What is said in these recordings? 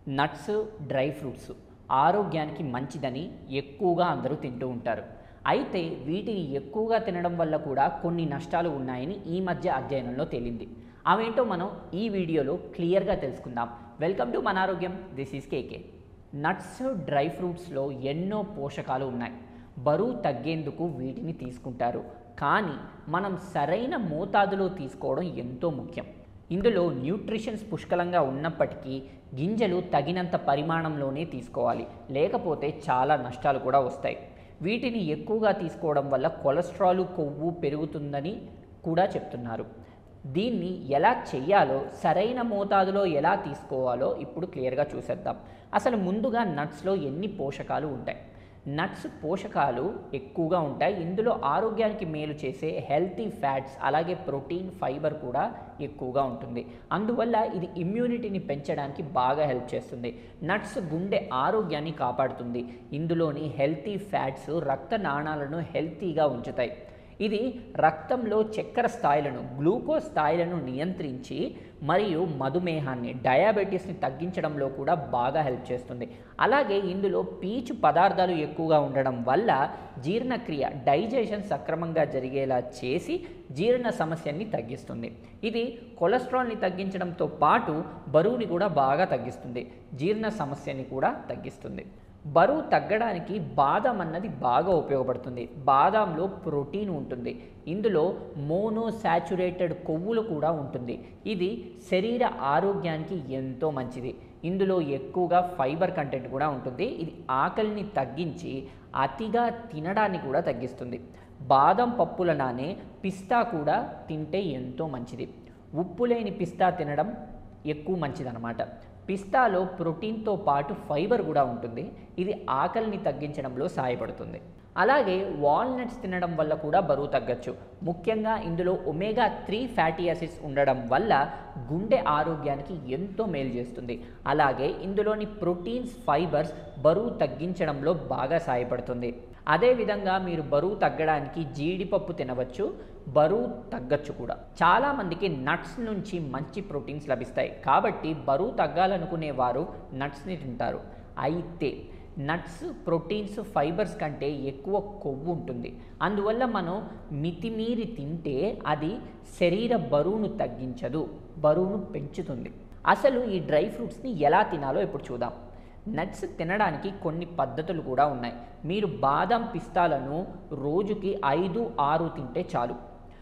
nuts dry fruits ఆరోగ్యానికి మంచిదని ఎక్కువగా అందరూ తింటూ ఉంటారు అయితే వీటిని ఎక్కువగా తినడం వల్ల కూడా కొన్ని నష్టాలు ఉన్నాయని ఈ మధ్య అధ్యయనంలో తేలింది అవేంటో మనం ఈ వీడియోలో క్లియర్గా తెలుసుకుందాం వెల్కమ్ టు మన ఆరోగ్యం this is KK nuts dry ఫ్రూట్స్లో ఎన్నో పోషకాలు ఉన్నాయి బరువు తగ్గేందుకు వీటిని తీసుకుంటారు కానీ మనం సరైన మోతాదులో తీసుకోవడం ఎంతో ముఖ్యం ఇందులో న్యూట్రిషన్స్ పుష్కలంగా ఉన్నప్పటికీ గింజలు తగినంత పరిమాణంలోనే తీసుకోవాలి లేకపోతే చాలా నష్టాలు కూడా వస్తాయి వీటిని ఎక్కువగా తీసుకోవడం వల్ల కొలెస్ట్రాల్ కొవ్వు పెరుగుతుందని కూడా చెప్తున్నారు దీన్ని ఎలా చెయ్యాలో సరైన మోతాదులో ఎలా తీసుకోవాలో ఇప్పుడు క్లియర్గా చూసేద్దాం అసలు ముందుగా నట్స్లో ఎన్ని పోషకాలు ఉంటాయి నట్స్ పోషకాలు ఎక్కువగా ఉంటాయి ఇందులో ఆరోగ్యానికి మేలు చేసే హెల్తీ ఫ్యాట్స్ అలాగే ప్రోటీన్ ఫైబర్ కూడా ఎక్కువగా ఉంటుంది అందువల్ల ఇది ఇమ్యూనిటీని పెంచడానికి బాగా హెల్ప్ చేస్తుంది నట్స్ గుండె ఆరోగ్యాన్ని కాపాడుతుంది ఇందులోని హెల్తీ ఫ్యాట్స్ రక్త నాణాలను హెల్తీగా ఉంచుతాయి ఇది రక్తంలో చక్కెర స్థాయిలను గ్లూకోజ్ స్థాయిలను నియంత్రించి మరియు మధుమేహాన్ని డయాబెటీస్ని తగ్గించడంలో కూడా బాగా హెల్ప్ చేస్తుంది అలాగే ఇందులో పీచు పదార్థాలు ఎక్కువగా ఉండడం వల్ల జీర్ణక్రియ డైజెషన్ సక్రమంగా జరిగేలా చేసి జీర్ణ సమస్యని తగ్గిస్తుంది ఇది కొలెస్ట్రాల్ని తగ్గించడంతో పాటు బరువుని కూడా బాగా తగ్గిస్తుంది జీర్ణ సమస్యని కూడా తగ్గిస్తుంది బరువు తగ్గడానికి బాదం అన్నది బాగా ఉపయోగపడుతుంది బాదాంలో ప్రోటీన్ ఉంటుంది ఇందులో మోనో శాచురేటెడ్ కొవ్వులు కూడా ఉంటుంది ఇది శరీర ఆరోగ్యానికి ఎంతో మంచిది ఇందులో ఎక్కువగా ఫైబర్ కంటెంట్ కూడా ఉంటుంది ఇది ఆకలిని తగ్గించి అతిగా తినడాన్ని కూడా తగ్గిస్తుంది బాదం పప్పుల నానే పిస్తా కూడా తింటే ఎంతో మంచిది ఉప్పు లేని పిస్తా తినడం ఎక్కువ మంచిదన్నమాట పిస్తాలో ప్రోటీన్తో పాటు ఫైబర్ కూడా ఉంటుంది ఇది ఆకలిని తగ్గించడంలో సహాయపడుతుంది అలాగే వాల్నట్స్ తినడం వల్ల కూడా బరువు తగ్గచ్చు ముఖ్యంగా ఇందులో ఒమేగా త్రీ ఫ్యాటీ యాసిడ్స్ ఉండడం వల్ల గుండె ఆరోగ్యానికి ఎంతో మేలు చేస్తుంది అలాగే ఇందులోని ప్రోటీన్స్ ఫైబర్స్ బరువు తగ్గించడంలో బాగా సహాయపడుతుంది అదేవిధంగా మీరు బరువు తగ్గడానికి జీడిపప్పు తినవచ్చు బరువు తగ్గచ్చు కూడా చాలామందికి నట్స్ నుంచి మంచి ప్రోటీన్స్ లభిస్తాయి కాబట్టి బరువు తగ్గాలనుకునే వారు నట్స్ని తింటారు అయితే నట్స్ ప్రోటీన్స్ ఫైబర్స్ కంటే ఎక్కువ కొవ్వు ఉంటుంది అందువల్ల మనం మితిమీరి తింటే అది శరీర బరువును తగ్గించదు బరువును పెంచుతుంది అసలు ఈ డ్రై ఫ్రూట్స్ని ఎలా తినాలో ఇప్పుడు చూద్దాం నట్స్ తినడానికి కొన్ని పద్ధతులు కూడా ఉన్నాయి మీరు బాదం పిస్తాలను రోజుకి ఐదు ఆరు తింటే చాలు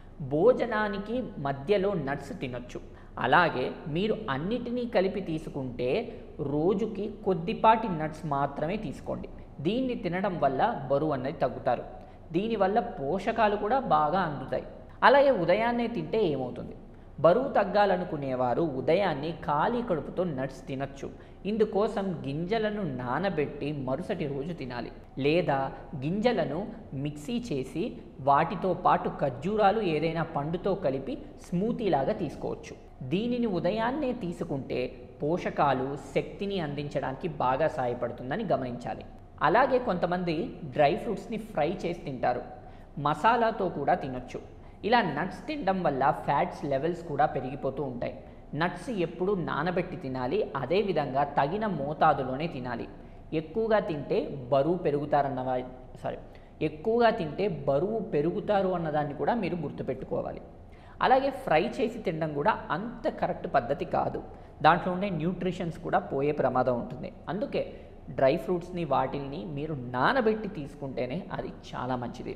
భోజనానికి మధ్యలో నట్స్ తినొచ్చు అలాగే మీరు అన్నిటినీ కలిపి తీసుకుంటే రోజుకి కొద్దిపాటి నట్స్ మాత్రమే తీసుకోండి దీన్ని తినడం వల్ల బరువు అన్నది తగ్గుతారు దీనివల్ల పోషకాలు కూడా బాగా అందుతాయి అలాగే ఉదయాన్నే తింటే ఏమవుతుంది బరువు తగ్గాలనుకునేవారు ఉదయాన్నే ఖాళీ కడుపుతో నట్స్ తినచ్చు ఇందుకోసం గింజలను నానబెట్టి మరుసటి రోజు తినాలి లేదా గింజలను మిక్సీ చేసి వాటితో పాటు ఖర్జూరాలు ఏదైనా పండుతో కలిపి స్మూతీలాగా తీసుకోవచ్చు దీనిని ఉదయాన్నే తీసుకుంటే పోషకాలు శక్తిని అందించడానికి బాగా సహాయపడుతుందని గమనించాలి అలాగే కొంతమంది డ్రై ఫ్రూట్స్ని ఫ్రై చేసి తింటారు మసాలాతో కూడా తినొచ్చు ఇలా నట్స్ తినడం వల్ల ఫ్యాట్స్ లెవెల్స్ కూడా పెరిగిపోతూ ఉంటాయి నట్స్ ఎప్పుడు నానబెట్టి తినాలి అదేవిధంగా తగిన మోతాదులోనే తినాలి ఎక్కువగా తింటే బరువు పెరుగుతారన్న సారీ ఎక్కువగా తింటే బరువు పెరుగుతారు అన్నదాన్ని కూడా మీరు గుర్తుపెట్టుకోవాలి అలాగే ఫ్రై చేసి తినడం కూడా అంత కరెక్ట్ పద్ధతి కాదు దాంట్లో ఉండే న్యూట్రిషన్స్ కూడా పోయే ప్రమాదం ఉంటుంది అందుకే డ్రై ఫ్రూట్స్ని వాటిని మీరు నానబెట్టి తీసుకుంటేనే అది చాలా మంచిది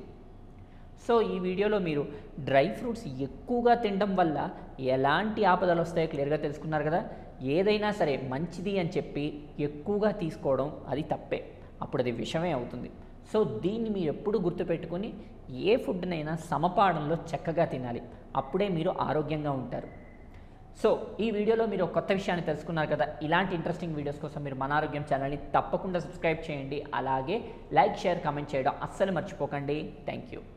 సో ఈ వీడియోలో మీరు డ్రై ఫ్రూట్స్ ఎక్కువగా తినడం వల్ల ఎలాంటి ఆపదలు వస్తాయో క్లియర్గా తెలుసుకున్నారు కదా ఏదైనా సరే మంచిది అని చెప్పి ఎక్కువగా తీసుకోవడం అది తప్పే అప్పుడు అది విషమే అవుతుంది సో దీన్ని మీరు ఎప్పుడు గుర్తుపెట్టుకొని ఏ ఫుడ్నైనా సమపాడంలో చక్కగా తినాలి అప్పుడే మీరు ఆరోగ్యంగా ఉంటారు సో ఈ వీడియోలో మీరు ఒక కొత్త విషయాన్ని తెలుసుకున్నారు కదా ఇలాంటి ఇంట్రెస్టింగ్ వీడియోస్ కోసం మీరు మన ఆరోగ్యం ఛానల్ని తప్పకుండా సబ్స్క్రైబ్ చేయండి అలాగే లైక్ షేర్ కామెంట్ చేయడం అస్సలు మర్చిపోకండి థ్యాంక్ యూ